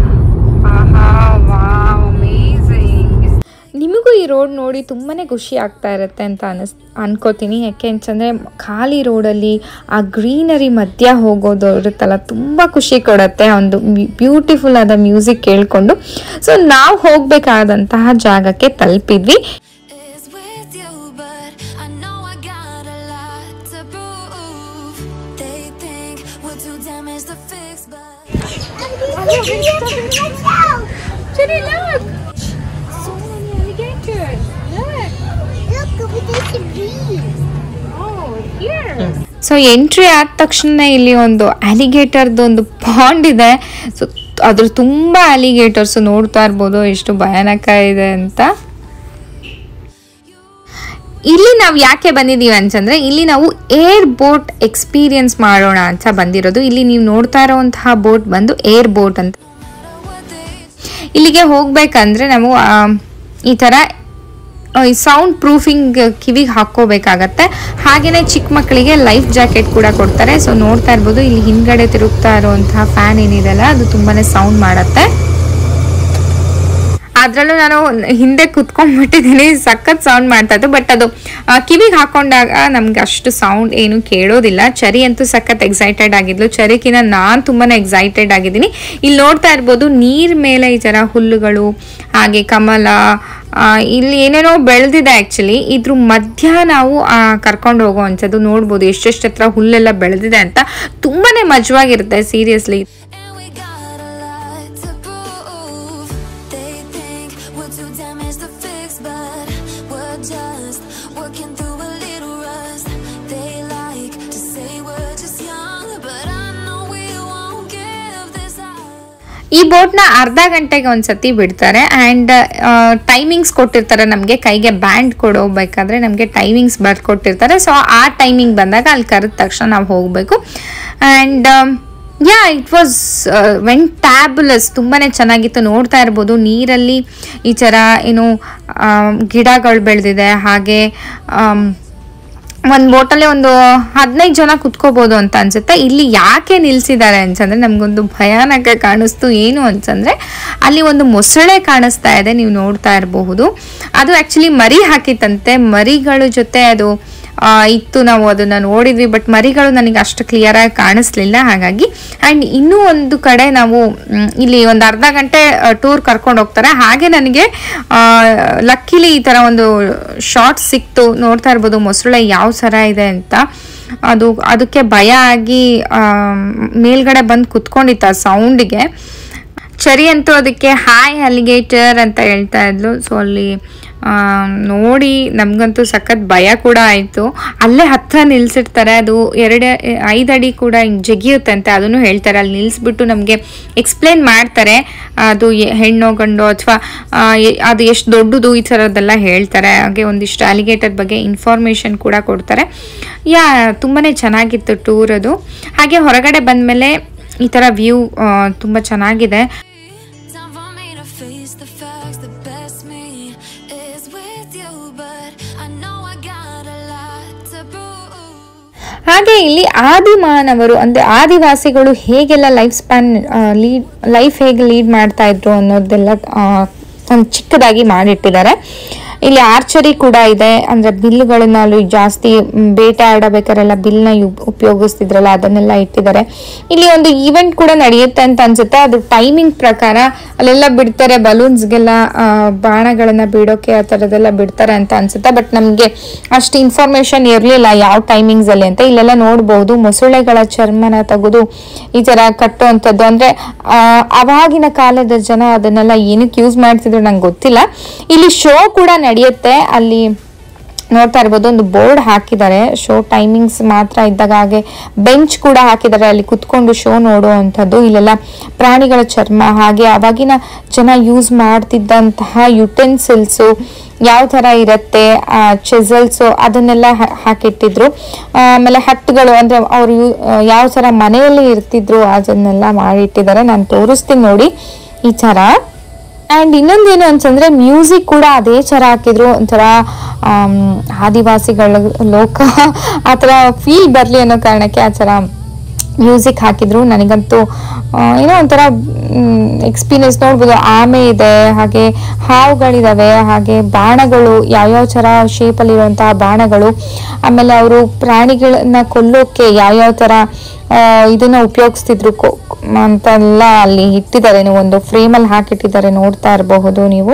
ಅಮೇಝಿಂಗ್ ನಿಮಗೂ ಈ ರೋಡ್ ನೋಡಿ ತುಂಬಾ ಖುಷಿ ಆಗ್ತಾ ಇರುತ್ತೆ ಅಂತ ಅನಿಸ್ ಅನ್ಕೋತೀನಿ ಯಾಕೆ ಅಂತಂದರೆ ಖಾಲಿ ರೋಡಲ್ಲಿ ಆ ಗ್ರೀನರಿ ಮಧ್ಯ ಹೋಗೋದು ಇರುತ್ತಲ್ಲ ತುಂಬ ಖುಷಿ ಕೊಡುತ್ತೆ ಒಂದು ಬ್ಯೂಟಿಫುಲ್ ಆದ ಮ್ಯೂಸಿಕ್ ಕೇಳಿಕೊಂಡು ಸೊ ನಾವು ಹೋಗಬೇಕಾದಂತಹ ಜಾಗಕ್ಕೆ ತಲುಪಿದ್ವಿ is with you, but I know I got a lot to prove. They think we're too damaged to fix, but. Jenny, look! So many alligators. Look! Oh, here. So entry ಆದ ತಕ್ಷಣ ಇಲ್ಲಿ ಒಂದು ಅಲಿಗೇಟರ್ದು ಒಂದು pond ಇದೆ so ಅದ್ರ ತುಂಬ ಅಲಿಗೇಟರ್ಸ್ ನೋಡ್ತಾ ಇರ್ಬೋದು ಎಷ್ಟು ಭಯಾನಕ ಇದೆ ಅಂತ ಇಲ್ಲಿ ನಾವು ಯಾಕೆ ಬಂದಿದ್ದೀವಿ ಅಂತಂದ್ರೆ ಇಲ್ಲಿ ನಾವು ಏರ್ ಬೋಟ್ ಎಕ್ಸ್ಪೀರಿಯನ್ಸ್ ಮಾಡೋಣ ಅಂತ ಬಂದಿರೋದು ಇಲ್ಲಿ ನೀವು ನೋಡ್ತಾ ಇರೋವಂತಹ ಬೋಟ್ ಬಂದು ಏರ್ ಬೋಟ್ ಅಂತ ಇಲ್ಲಿಗೆ ಹೋಗ್ಬೇಕಂದ್ರೆ ನಾವು ಆ, ಈ ಥರ ಸೌಂಡ್ ಪ್ರೂಫಿಂಗ್ ಕಿವಿಗೆ ಹಾಕೋಬೇಕಾಗತ್ತೆ ಹಾಗೇನೆ ಚಿಕ್ಕ ಮಕ್ಕಳಿಗೆ ಲೈಫ್ ಜಾಕೆಟ್ ಕೂಡ ಕೊಡ್ತಾರೆ ಸೊ ನೋಡ್ತಾ ಇರ್ಬೋದು ಇಲ್ಲಿ ಹಿಂದ್ಗಡೆ ತಿರುಗ್ತಾ ಇರುವಂತಹ ಫ್ಯಾನ್ ಏನಿದೆಲ್ಲ ಅದು ತುಂಬಾನೇ ಸೌಂಡ್ ಮಾಡುತ್ತೆ ಅದರಲ್ಲೂ ನಾನು ಹಿಂದೆ ಕುತ್ಕೊಂಡ್ಬಿಟ್ಟಿದ್ದೀನಿ ಸಖತ್ ಸೌಂಡ್ ಮಾಡ್ತಾ ಇತ್ತು ಬಟ್ ಅದು ಕಿವಿಗೆ ಹಾಕೊಂಡಾಗ ನಮ್ಗೆ ಅಷ್ಟು ಸೌಂಡ್ ಏನು ಕೇಳೋದಿಲ್ಲ ಚರಿ ಅಂತೂ ಸಖತ್ ಎಕ್ಸೈಟೆಡ್ ಆಗಿದ್ಲು ಚರಿಕಿನ ನಾನು ತುಂಬಾನೇ ಎಕ್ಸೈಟೆಡ್ ಆಗಿದ್ದೀನಿ ಇಲ್ಲಿ ನೋಡ್ತಾ ಇರ್ಬೋದು ನೀರ್ ಮೇಲೆ ಈ ತರ ಹುಲ್ಲುಗಳು ಹಾಗೆ ಕಮಲ ಆ, ಇಲ್ಲಿ ಏನೇನೋ ಬೆಳೆದಿದೆ ಆ್ಯಕ್ಚುಲಿ ಇದ್ರ ಮಧ್ಯ ನಾವು ಕರ್ಕೊಂಡು ಹೋಗೋ ಅಂಥದ್ದು ನೋಡ್ಬೋದು ಎಷ್ಟೆಷ್ಟು ಹತ್ರ ಹುಲ್ಲೆಲ್ಲ ಬೆಳೆದಿದೆ ಅಂತ ತುಂಬಾನೇ ಮಜವಾಗಿರುತ್ತೆ seriously And we got a lot to prove. They think we're too damaged to fix, but we're just working through a little rust. They like to say we're just young, but I know we won't give this up. ಈ ಬೋಟ್ನ ಅರ್ಧ ಗಂಟೆಗೆ ಒಂದ್ಸತಿ ಬಿಡ್ತಾರೆ and timings ಕೊಟ್ಟಿರ್ತಾರೆ ನಮಗೆ ಕೈಗೆ band ಕೊಡೋಬೇಕಾದ್ರೆ ನಮಗೆ ಟೈಮಿಂಗ್ಸ್ ಬರ್ಕೊಟ್ಟಿರ್ತಾರೆ ಸೊ ಆ ಟೈಮಿಂಗ್ ಬಂದಾಗ ಅಲ್ಲಿ ಕರೆದ ತಕ್ಷಣ ನಾವು ಹೋಗಬೇಕು and yeah it was when fabulous ತುಂಬಾ ಚೆನ್ನಾಗಿತ್ತು ನೋಡ್ತಾ ಇರ್ಬೋದು ನೀರಲ್ಲಿ ಈ ಥರ ಏನು ಗಿಡಗಳು ಬೆಳೆದಿದೆ ಹಾಗೆ ಆಮ್, ಒಂದು ಬೋಟಲ್ಲಿ ಒಂದು ಹದಿನೈದು ಜನ ಕುತ್ಕೋಬಹುದು ಅಂತ ಅನ್ಸುತ್ತೆ ಇಲ್ಲಿ ಯಾಕೆ ನಿಲ್ಸಿದ್ದಾರೆ ಅಂತಂದ್ರೆ ನಮ್ಗೊಂದು ಭಯಾನಕ ಕಾಣಿಸ್ತು ಏನು ಅಂತಂದ್ರೆ ಅಲ್ಲಿ ಒಂದು ಮೊಸಳೆ ಕಾಣಿಸ್ತಾ ಇದೆ ನೀವು ನೋಡ್ತಾ ಇರಬಹುದು ಅದು ಆಕ್ಚುಲಿ ಮರಿ ಹಾಕಿತ್ತಂತೆ ಮರಿಗಳ ಜೊತೆ ಅದು ಆ, ಇತ್ತು ನಾವು ಅದನ್ನ ನೋಡಿದ್ವಿ ಬಟ್ ಮರಿಗಳು ನನಗೆ ಅಷ್ಟು ಕ್ಲಿಯರ್ ಆಗಿ ಕಾಣಿಸ್ಲಿಲ್ಲ ಹಾಗಾಗಿ ಅಂಡ್ ಇನ್ನೂ ಒಂದು ಕಡೆ ನಾವು ಮ್, ಇಲ್ಲಿ ಒಂದು ಅರ್ಧ ಗಂಟೆ ಟೂರ್ ಕರ್ಕೊಂಡು ಹೋಗ್ತಾರೆ ಹಾಗೆ ನನಗೆ ಲಕ್ಕಿಲಿ ಈ ತರ ಒಂದು ಶಾರ್ಟ್ ಸಿಕ್ತು ನೋಡ್ತಾ ಇರ್ಬೋದು ಮೊಸಳೆ ಯಾವ ಸರ ಇದೆ ಅಂತ ಅದು ಅದಕ್ಕೆ ಭಯ ಆಗಿ ಆ, ಮೇಲ್ಗಡೆ ಬಂದು ಕುತ್ಕೊಂಡಿತ್ತು ಆ ಸೌಂಡಿಗೆ ಚರಿ ಅಂತೂ ಅದಕ್ಕೆ ಹಾಯ್ ಅಲಿಗೇಟರ್ ಅಂತ ಹೇಳ್ತಾ ಇದ್ಲು ಸೊ ಅಲ್ಲಿ ಆ, ನೋಡಿ ನಮಗಂತೂ ಸಖತ್ ಭಯ ಕೂಡ ಆಯಿತು ಅಲ್ಲೇ ಹತ್ರ ನಿಲ್ಸಿರ್ತಾರೆ ಅದು ಎರಡು ಐದು ಅಡಿ ಕೂಡ ಹಿಂಗ್ ಜಗಿಯುತ್ತೆ ಅಂತ ಅದನ್ನು ಹೇಳ್ತಾರೆ ಅಲ್ಲಿ ನಿಲ್ಲಿಸ್ಬಿಟ್ಟು ನಮಗೆ ಎಕ್ಸ್ಪ್ಲೇನ್ ಮಾಡ್ತಾರೆ ಅದು ಎ- ಹೆಣ್ಣೋ ಗಂಡೋ ಅಥವಾ ಅದು ಎಷ್ಟು ದೊಡ್ಡದು ಈ ಥರದ್ದೆಲ್ಲ ಹೇಳ್ತಾರೆ ಹಾಗೆ ಒಂದಿಷ್ಟು ಅಲಿಗೇಟರ್ ಬಗ್ಗೆ ಇನ್ಫಾರ್ಮೇಷನ್ ಕೂಡ ಕೊಡ್ತಾರೆ ಯಾ ತುಂಬಾ ಚೆನ್ನಾಗಿತ್ತು ಟೂರ್ ಅದು ಹಾಗೆ ಹೊರಗಡೆ ಬಂದಮೇಲೆ ಈ ಥರ ವ್ಯೂ ತುಂಬ ಚೆನ್ನಾಗಿದೆ Time for me to face the facts. The best me is with you, but I know I got a lot to prove. ಹಾಗೆ ಇಲ್ಲಿ ಆದಿಮಾನವರು ಅಂದ್ರೆ ಆದಿವಾಸಿಗಳು ಹೇಗೆಲ್ಲ ಲೈಫ್ ಸ್ಪ್ಯಾನ್ ಲೀಡ್ ಲೈಫ್ ಹೇಗೆ ಲೀಡ್ ಮಾಡ್ತಾ ಇದ್ರು ಅನ್ನೋದೆಲ್ಲ ಒಂದು ಚಿಕ್ಕದಾಗಿ ಮಾಡಿಟ್ಟಿದ್ದಾರೆ ಇಲ್ಲಿ ಆರ್ಚರಿ ಕೂಡ ಇದೆ ಅಂದ್ರೆ ಬಿಲ್ಗಳನ್ನ ಅಲ್ಲಿ ಜಾಸ್ತಿ ಮ್, ಬೇಟೆ ಆಡಬೇಕಾರೆಲ್ಲ ಬಿಲ್ನ ಉಪಯೋಗಿಸ್ತಿದ್ರಲ್ಲ ಅದನ್ನೆಲ್ಲ ಇಟ್ಟಿದ್ದಾರೆ ಇಲ್ಲಿ ಒಂದು ಈವೆಂಟ್ ಕೂಡ ನಡೆಯುತ್ತೆ ಅಂತ ಅನ್ಸುತ್ತೆ ಅದು ಟೈಮಿಂಗ್ ಪ್ರಕಾರ ಅಲ್ಲೆಲ್ಲ ಬಿಡ್ತಾರೆ ಬಲೂನ್ಸ್ಗೆಲ್ಲ ಬಾಣಗಳನ್ನ ಬಿಡೋಕೆ ಆ ಥರದ್ದೆಲ್ಲ ಬಿಡ್ತಾರೆ ಅಂತ ಅನ್ಸುತ್ತೆ ಬಟ್ ನಮಗೆ ಅಷ್ಟು ಇನ್ಫಾರ್ಮೇಶನ್ ಇರಲಿಲ್ಲ ಯಾವ ಟೈಮಿಂಗ್ಸ್ ಅಲ್ಲಿ ಅಂತ ಇಲ್ಲೆಲ್ಲ ನೋಡಬಹುದು ಮೊಸಳೆಗಳ ಚರ್ಮನ ತೆಗೆದು ಈ ತರ ಕಟ್ಟುವಂಥದ್ದು ಅಂದ್ರೆ ಆ, ಅವಾಗಿನ ಕಾಲದ ಜನ ಅದನ್ನೆಲ್ಲ ಏನಕ್ಕೆ ಯೂಸ್ ಮಾಡ್ತಿದ್ರು ನಂಗೆ ಗೊತ್ತಿಲ್ಲ ಇಲ್ಲಿ ಶೋ ಕೂಡ ನಡೆಯುತ್ತೆ ಅಲ್ಲಿ ನೋಡ್ತಾ ಇರ್ಬೋದು ಒಂದು ಬೋರ್ಡ್ ಹಾಕಿದ್ದಾರೆ ಶೋ ಟೈಮಿಂಗ್ಸ್ ಮಾತ್ರ ಇದ್ದಾಗ ಹಾಗೆ ಬೆಂಚ್ ಕೂಡ ಹಾಕಿದ್ದಾರೆ ಅಲ್ಲಿ ಕುತ್ಕೊಂಡು ಶೋ ನೋಡುವಂಥದ್ದು ಇಲ್ಲೆಲ್ಲ ಪ್ರಾಣಿಗಳ ಚರ್ಮ ಹಾಗೆ ಅವಾಗಿನ ಜನ ಯೂಸ್ ಮಾಡ್ತಿದ್ದಂತಹ ಯುಟೆನ್ಸಿಲ್ಸು ಯಾವ ಥರ ಇರುತ್ತೆ ಚೆಸಲ್ಸು ಅದನ್ನೆಲ್ಲ ಹಾ- ಹಾಕಿಟ್ಟಿದ್ರು ಆ, ಆಮೇಲೆ ಹಟ್ಗಳು ಅಂದರೆ ಅವರು ಯಾವ ಥರ ಮನೆಯಲ್ಲಿ ಇರ್ತಿದ್ರು ಅದನ್ನೆಲ್ಲ ಮಾಡಿಟ್ಟಿದ್ದಾರೆ ನಾನು ತೋರಿಸ್ತೀನಿ ನೋಡಿ ಈ ಥರ ಆ್ಯಂಡ್ ಇನ್ನೊಂದೇನು ಅಂತಂದ್ರೆ ಮ್ಯೂಸಿಕ್ ಕೂಡ ಅದೇ ಥರ ಹಾಕಿದ್ರು ಒಂಥರ ಆಮ್, ಆದಿವಾಸಿಗಳ ಲೋಕ ಆ ಥರ ಫೀಲ್ ಬರಲಿ ಅನ್ನೋ ಕಾರಣಕ್ಕೆ ಆ ಥರ ಮ್ಯೂಸಿಕ್ ಹಾಕಿದ್ರು ನನಗಂತೂ ಆ, ಏನೋ ಒಂಥರ ಎಕ್ಸ್ಪೀರಿಯನ್ಸ್ ನೋಡ್ಬೋದು ಆಮೆ ಇದೆ ಹಾಗೆ ಹಾವುಗಳಿದಾವೆ ಹಾಗೆ ಬಾಣಗಳು ಯಾವ್ಯಾವ ಥರ ಶೇಪಲ್ಲಿರುವಂತಹ ಬಾಣಗಳು ಆಮೇಲೆ ಅವರು ಪ್ರಾಣಿಗಳನ್ನ ಕೊಲ್ಲೋಕೆ ಯಾವ್ಯಾವ ಥರ ಆ, ಇದನ್ನ ಉಪಯೋಗಿಸ್ತಿದ್ರು ಕೊ- ಅಂತೆಲ್ಲ ಅಲ್ಲಿ ಇಟ್ಟಿದ್ದಾರೆ ನೀವು ಒಂದು ಫ್ರೇಮಲ್ಲಿ ಹಾಕಿಟ್ಟಿದ್ದಾರೆ ನೋಡ್ತಾ ಇರಬಹುದು ನೀವು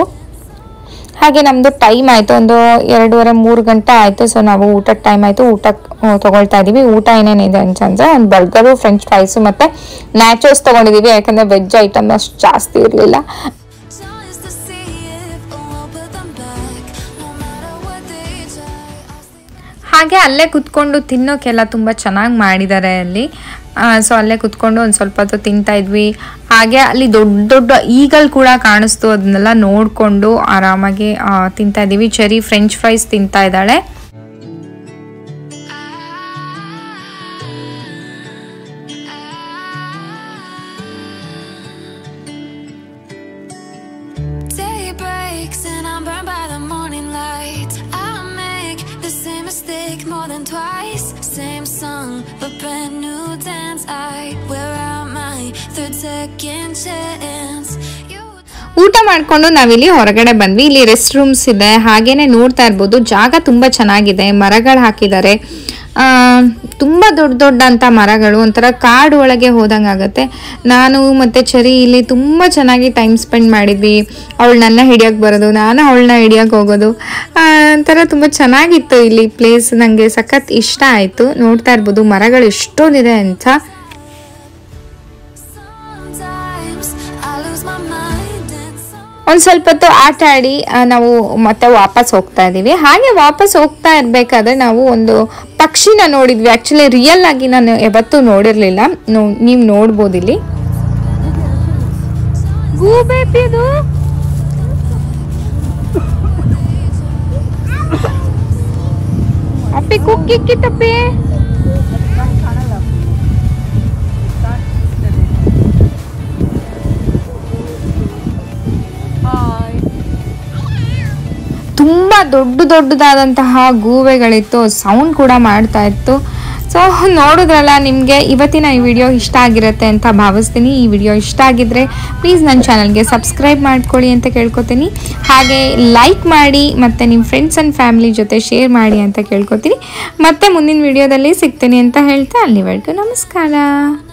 ಹಾಗೆ ನಮ್ದು ಟೈಮ್ ಆಯ್ತು ಒಂದು ಎರಡೂವರೆ ಮೂರು ಗಂಟೆ ಆಯ್ತು ಸೊ ನಾವು ಊಟದ ಟೈಮ್ ಆಯ್ತು ಊಟ ತಗೊಳ್ತಾ ಇದೀವಿ ಊಟ ಏನೇನಿದೆ ಅಂತಂದ್ರೆ ಒಂದು ಬರ್ಗರು ಫ್ರೆಂಚ್ ಫ್ರೈಸು ಮತ್ತೆ ನ್ಯಾಚೋಸ್ ತಗೊಂಡಿದೀವಿ ಯಾಕಂದ್ರೆ ವೆಜ್ ಐಟಮ್ ಅಷ್ಟು ಜಾಸ್ತಿ ಇರಲಿಲ್ಲ Just to see if I'll put them back. No matter what they try, I'll stay. ಹಾಗೆ ಅಲ್ಲೇ ಕುತ್ಕೊಂಡು ತಿನ್ನೋಕೆಲ್ಲ ತುಂಬ ಚೆನ್ನಾಗಿ ಮಾಡಿದ್ದಾರೆ ಅಲ್ಲಿ ಸೊ ಅಲ್ಲೇ ಕುತ್ಕೊಂಡು ಒಂದು ಸ್ವಲ್ಪ ಹೊತ್ತು ತಿಂತಾ ಇದ್ವಿ ಹಾಗೆ ಅಲ್ಲಿ ದೊಡ್ಡ ದೊಡ್ಡ ಈಗಲ್ ಕೂಡ ಕಾಣಿಸ್ತು ಅದನ್ನೆಲ್ಲ ನೋಡಿಕೊಂಡು ಆರಾಮಾಗಿ ಆ, ತಿಂತಾ ಇದ್ದೀವಿ ಚೆರಿ ಫ್ರೆಂಚ್ ಫ್ರೈಸ್ ತಿಂತಾ ಇದ್ದಾಳೆ Day breaks and I'm burned by the morning light. I make the same mistake more than twice. Same song, but brand new dance. I wear out my third second chance. You ಊಟ ಮಾಡಿಕೊಂಡು ನಾವಿಲ್ಲಿ ಹೊರಗಡೆ ಬಂದ್ವಿ ಇಲ್ಲಿ rest rooms ಇದೆ ಹಾಗೇನೆ ನೋಡ್ತಾ ಇರ್ಬೋದು ಜಾಗ ತುಂಬ ಚೆನ್ನಾಗಿದೆ ಮರಗಳು ಹಾಕಿದ್ದಾರೆ ಆ, ತುಂಬ ದೊಡ್ಡ ದೊಡ್ಡ ಅಂತ ಮರಗಳು ಒಂಥರ ಕಾಡು ಒಳಗೆ ಹೋದಂಗೆ ಆಗುತ್ತೆ ನಾನು ಮತ್ತು ಚರಿ ಇಲ್ಲಿ ತುಂಬ ಚೆನ್ನಾಗಿ ಟೈಮ್ ಸ್ಪೆಂಡ್ ಮಾಡಿದ್ವಿ ಅವಳು ನನ್ನ ಹಿಡಿಯೋಕ್ಕೆ ಬರೋದು ನಾನು ಅವಳನ್ನ ಹಿಡಿಯೋಕ್ಕೆ ಹೋಗೋದು ಆ, ಒಂಥರ ತುಂಬ ಚೆನ್ನಾಗಿತ್ತು ಇಲ್ಲಿ ಪ್ಲೇಸ್ ನನಗೆ ಸಖತ್ ಇಷ್ಟ ಆಯಿತು ನೋಡ್ತಾ ಇರ್ಬೋದು ಮರಗಳು ಎಷ್ಟೊಂದಿದೆ ಅಂತ Sometimes I lose my mind and some. ಒಂದು ಸ್ವಲ್ಪ ಹೊತ್ತು ಆಟ ಆಡಿ ಆ, ನಾವು ಮತ್ತೆ ವಾಪಸ್ ಹೋಗ್ತಾ ಇದ್ದೀವಿ ಹಾಗೆ ವಾಪಸ್ ಹೋಗ್ತಾ ಇರಬೇಕಾದ್ರೆ ನಾವು ಒಂದು ಪಕ್ಷಿನ ನೋಡಿದ್ವಿ ಆ್ಯಕ್ಚುಲಿ ರಿಯಲ್ ಆಗಿ ನಾನು ಯಾವತ್ತೂ ನೋಡಿರಲಿಲ್ಲ ನೀವು ನೋಡ್ಬೋದು ಇಲ್ಲಿ ಗೂಬೇಪಿದು ಅಪ್ಪಿ ಕುಕ್ಕಿಕ್ಕಿ ತಪ್ಪಿ ತುಂಬ ದೊಡ್ಡ ದೊಡ್ಡದಾದಂತಹ ಗೂಬೆಗಳಿತ್ತು ಸೌಂಡ್ ಕೂಡ ಮಾಡ್ತಾ ಇತ್ತು ಸೊ ನೋಡಿದ್ರಲ್ಲ ನಿಮಗೆ ಇವತ್ತಿನ ಈ ವಿಡಿಯೋ ಇಷ್ಟ ಆಗಿರುತ್ತೆ ಅಂತ ಭಾವಿಸ್ತೀನಿ ಈ ವಿಡಿಯೋ ಇಷ್ಟ ಆಗಿದ್ರೆ ಪ್ಲೀಸ್ ನನ್ನ ಚಾನಲ್ಗೆ ಸಬ್ಸ್ಕ್ರೈಬ್ ಮಾಡ್ಕೊಳ್ಳಿ ಅಂತ ಕೇಳ್ಕೊತೀನಿ ಹಾಗೆ ಲೈಕ್ ಮಾಡಿ ಮತ್ತು ನಿಮ್ಮ ಫ್ರೆಂಡ್ಸ್ ಆ್ಯಂಡ್ ಫ್ಯಾಮಿಲಿ ಜೊತೆ ಶೇರ್ ಮಾಡಿ ಅಂತ ಕೇಳ್ಕೊತೀನಿ ಮತ್ತೆ ಮುಂದಿನ ವಿಡಿಯೋದಲ್ಲಿ ಸಿಗ್ತೀನಿ ಅಂತ ಹೇಳ್ತಾ ಅಲ್ಲಿವರೆಗೂ ನಮಸ್ಕಾರ